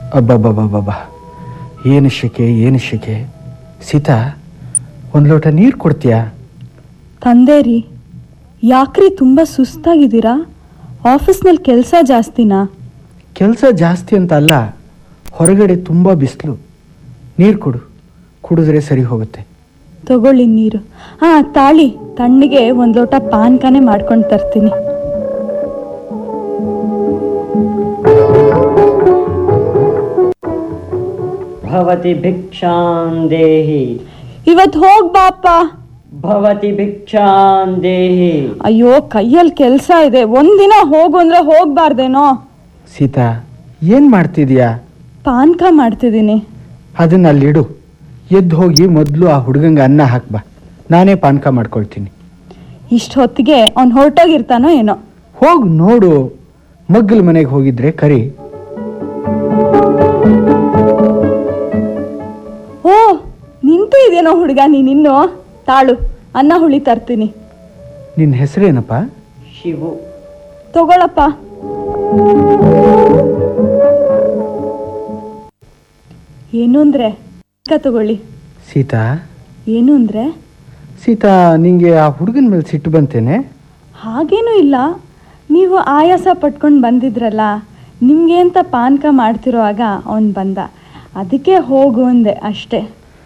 ಅಬ್ಬಬ್ಬಬ್ಬಬ್ಬ ಏನು ಶೆಕೆ ಏನು ಶೆಕೆ ಸೀತಾ ಒಂದು ಲೋಟ ನೀರು ಕೊಡ್ತೀಯಾ ತಂದೆ ರೀ ಯಾಕ್ರಿ ತುಂಬ ಸುಸ್ತಾಗಿದ್ದೀರಾ ಆಫೀಸ್ನಲ್ಲಿ ಕೆಲಸ ಜಾಸ್ತಿನಾ ಕೆಲಸ ಜಾಸ್ತಿ ಅಂತ ಅಲ್ಲ ಹೊರಗಡೆ ತುಂಬ ಬಿಸಿಲು ನೀರು ಕೊಡು ಕುಡಿದ್ರೆ ಸರಿ ಹೋಗುತ್ತೆ ತಗೊಳ್ಳಿ ನೀರು ಹಾಂ ತಾಳಿ ತಣ್ಣಗೆ ಒಂದು ಲೋಟ ಪಾನ್ಕನೇ ಮಾಡ್ಕೊಂಡು ತರ್ತೀನಿ भवति भिक्षां देहि ಇವತ್ತು ಹೋಗ್ ಬಾಪ भवति भिक्षां देहि ಅಯ್ಯೋ ಕೈಯಲ್ಲಿ ಕೆಲಸ ಇದೆ ಒಂದಿನ ಹೋಗು ಅಂದ್ರೆ ಹೋಗ್ಬಾರ್ದೇನೋ ಸೀತಾ ಏನು ಮಾಡ್ತಿದ್ಯಾ ಪಾನ್ಕ ಮಾಡ್ತಿದ್ದೀನಿ ಅದನ್ನ ಅಲ್ಲಿಡು ಎದ್ದು ಹೋಗಿ ಮೊದಲು ಆ ಹುಡುಗಂಗೆ ಅನ್ನ ಹಾಕ್ಬಾ ನಾನೇ ಪಾನಕ ಮಾಡ್ಕೊಳ್ತೀನಿ ಇಷ್ಟು ಹೊತ್ತಿಗೆ ಅವ್ನು ಹೊರಟೋಗಿರ್ತಾನೋ ಏನೋ ಹೋಗಿ ನೋಡು ಮಗ್ಗಲ ಮನೆಗೆ ಹೋಗಿದ್ರೆ ಕರಿ ಓ ನಿಂತು ಇದೇನೋ ಹುಡುಗ ನೀನಿನ್ನು ತಾಳು ಅನ್ನ ಹುಳಿ ತರ್ತೀನಿ ನಿನ್ನ ಹೆಸರೇನಪ್ಪ शिवु ತಗೊಳಪ್ಪ ಏನು ಅಂದ್ರೆ ಅಕ್ಕ ತಗೊಳ್ಳಿ ಸೀತಾ ಏನು ಅಂದ್ರೆ ಸೀತಾ ನಿಂಗೆ ಆ ಹುಡುಗನ ಮೇಲೆ ಸಿಟ್ಟು ಬಂತೇನೆ ಹಾಗೇನೂ ಇಲ್ಲ ನೀವು ಆಯಾಸ ಪಟ್ಕೊಂಡು ಬಂದಿದ್ರಲ್ಲ ನಿಮಗೆ ಅಂತ ಪಾನಕ ಮಾಡ್ತಿರುವಾಗ ಅವನು ಬಂದ ಅದಕ್ಕೆ ಹೋಗು ಅಂದೆ ಅಷ್ಟೇ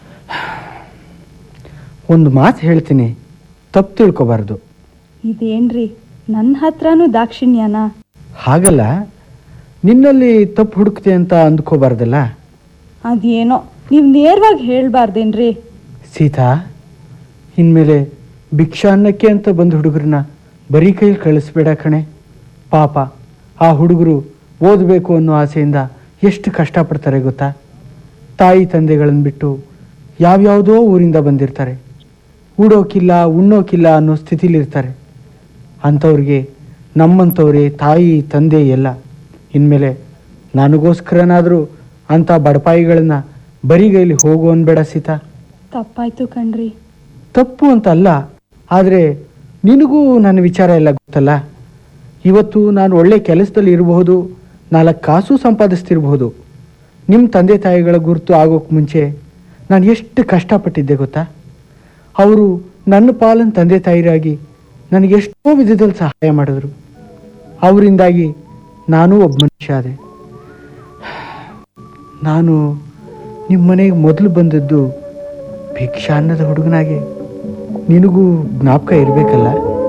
ಒಂದು ಮಾತು ಹೇಳ್ತೀನಿ ತಪ್ಪು ತಿಳ್ಕೊಬಾರ್ದು ಇದೇನ್ರಿ ನನ್ನ ಹತ್ರನೂ ದಾಕ್ಷಿಣ್ಯನಾ ಹಾಗಲ್ಲ ನಿನ್ನಲ್ಲಿ ತಪ್ಪು ಹುಡುಕ್ತೆ ಅಂತ ಅಂದ್ಕೋಬಾರ್ದಲ್ಲ ಅದೇನೋ ನೀವು ನೇರವಾಗಿ ಹೇಳ್ಬಾರ್ದೇನ್ರಿ ಸೀತಾ ಇನ್ಮೇಲೆ ಭಿಕ್ಷಾ ಅನ್ನಕ್ಕೆ ಅಂತ ಬಂದ ಹುಡುಗರನ್ನ ಬರೀ ಕೈಲಿ ಕಳಿಸ್ಬೇಡ ಕಣೆ ಪಾಪ ಆ ಹುಡುಗರು ಓದಬೇಕು ಅನ್ನೋ ಆಸೆಯಿಂದ ಎಷ್ಟು ಕಷ್ಟಪಡ್ತಾರೆ ಗೊತ್ತಾ ತಾಯಿ ತಂದೆಗಳನ್ನು ಬಿಟ್ಟು ಯಾವ್ಯಾವುದೋ ಊರಿಂದ ಬಂದಿರ್ತಾರೆ ಉಡೋಕಿಲ್ಲ ಉಣ್ಣೋಕಿಲ್ಲ ಅನ್ನೋ ಸ್ಥಿತಿಲಿರ್ತಾರೆ ಅಂಥವ್ರಿಗೆ ನಮ್ಮಂಥವ್ರೆ ತಾಯಿ ತಂದೆ ಎಲ್ಲ ಇನ್ಮೇಲೆ ನನಗೋಸ್ಕರನಾದರೂ ಅಂಥ ಬಡಪಾಯಿಗಳನ್ನ ಬರಿಗೈಲಿ ಹೋಗು ಅನ್ಬೇಡ ಸೀತಾ ತಪ್ಪಾಯ್ತು ಕಣ್ರಿ ತಪ್ಪು ಅಂತ ಅಲ್ಲ ಆದರೆ ನಿನಗೂ ನನ್ನ ವಿಚಾರ ಎಲ್ಲ ಗೊತ್ತಲ್ಲ ಇವತ್ತು ನಾನು ಒಳ್ಳೆ ಕೆಲಸದಲ್ಲಿ ಇರಬಹುದು ನಾಲ್ಕು ಕಾಸು ಸಂಪಾದಿಸ್ತಿರ್ಬಹುದು ನಿಮ್ಮ ತಂದೆ ತಾಯಿಗಳ ಗುರುತು ಆಗೋಕ್ಕೆ ಮುಂಚೆ ನಾನು ಎಷ್ಟು ಕಷ್ಟಪಟ್ಟಿದ್ದೆ ಗೊತ್ತಾ ಅವರು ನನ್ನ ಪಾಲನ ತಂದೆ ತಾಯಿರಾಗಿ ನನಗೆ ಎಷ್ಟೋ ವಿಧದಲ್ಲಿ ಸಹಾಯ ಮಾಡಿದ್ರು ಅವರಿಂದಾಗಿ ನಾನೂ ಒಬ್ಬ ಮನುಷ್ಯ ಆದೆ ನಾನು ನಿಮ್ಮ ಮನೆಗೆ ಮೊದಲು ಬಂದದ್ದು ಭಿಕ್ಷಾ ಅನ್ನದ ಹುಡುಗನಾಗೆ ನಿನಗೂ ಜ್ಞಾಪಕ ಇರಬೇಕಲ್ಲ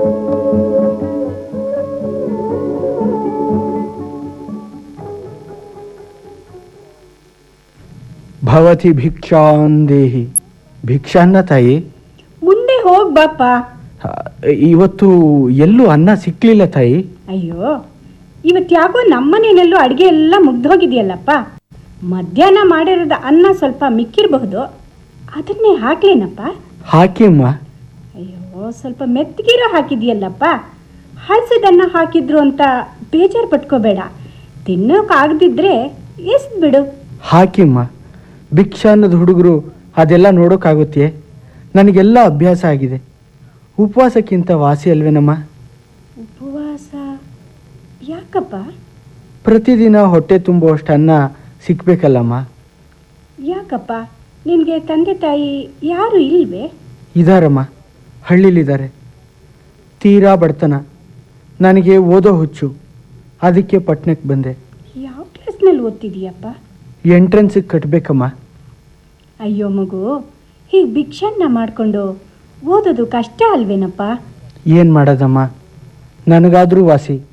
ಭವತಿ ಭಿಕ್ಷಾಂದೇಹಿ ಭಿಕ್ಷಾನ್ನ ತಾಯಿ ಮುಂದೆ ಹೋಗ್ ಬಾಪ ಆ, ಇವತ್ತು ಎಲ್ಲೂ ಅನ್ನ ಸಿಕ್ಲಿಲ್ಲ ತಾಯಿ ಅಯ್ಯೋ ಇವತ್ತು ಯಾಕೋ ನಮ್ಮನೇನಲ್ಲೂ ಅಡುಗೆ ಎಲ್ಲ ಮುಗ್ದೋಗಿದೆಯಲ್ಲಪ್ಪ ಮಧ್ಯಾಹ್ನ ಮಾಡಿರೋದ ಅನ್ನ ಸ್ವಲ್ಪ ಮಿಕ್ಕಿರಬಹುದು ಅದನ್ನೇ ಹಾಕ್ಲೇನಪ್ಪ ಹಾಕಿ ಅಮ್ಮ ಅಯ್ಯೋ ಸ್ವಲ್ಪ ಮೆತ್ತಗಿರೋ ಹಾಕಿದ್ಯಲ್ಲಪ್ಪ ಹಳಸದನ್ನ ಹಾಕಿದ್ರು ಅಂತ ಬೇಜಾರು ಪಟ್ಕೋಬೇಡ ತಿನ್ನೋಕ್ಕಾಗದಿದ್ರೆ ಎಸ್ ಬಿಡು ಹಾಕಿ ಅಮ್ಮ ಭಿಕ್ಷಾ ಅನ್ನದ ಹುಡುಗರು ಅದೆಲ್ಲ ನೋಡೋಕ್ಕಾಗುತ್ತೆ ನನಗೆಲ್ಲ ಅಭ್ಯಾಸ ಆಗಿದೆ ಉಪವಾಸಕ್ಕಿಂತ ವಾಸಿ ಅಲ್ವೇನಮ್ಮ ಉಪವಾಸ ಯಾಕಪ್ಪ ಪ್ರತಿದಿನ ಹೊಟ್ಟೆ ತುಂಬುವಷ್ಟು ಅನ್ನ ಸಿಕ್ಬೇಕಲ್ಲಮ್ಮ ಯಾಕಪ್ಪ ನಿನಗೆ ತಂದೆ ತಾಯಿ ಯಾರು ಇಲ್ವೇ ಇದಾರಮ್ಮ ಹಳ್ಳಿಲಿದ್ದಾರೆ ತೀರಾ ಬಡತನ ನನಗೆ ಓದೋ ಹುಚ್ಚು ಅದಕ್ಕೆ ಪಟ್ನಕ್ಕೆ ಬಂದೆ ಯಾವ ಕ್ಲಾಸ್ನಲ್ಲಿ ಓದ್ತಿದೀಯಪ್ಪ ಎಂಟ್ರೆನ್ಸಿಗೆ ಕಟ್ಟಬೇಕಮ್ಮ ಅಯ್ಯೋ ಮಗು ಹೀಗೆ ಭಿಕ್ಷನ್ನ ಮಾಡಿಕೊಂಡು ಓದೋದು ಕಷ್ಟ ಅಲ್ವೇನಪ್ಪ ಏನು ಮಾಡೋದಮ್ಮ ನನಗಾದರೂ ವಾಸಿ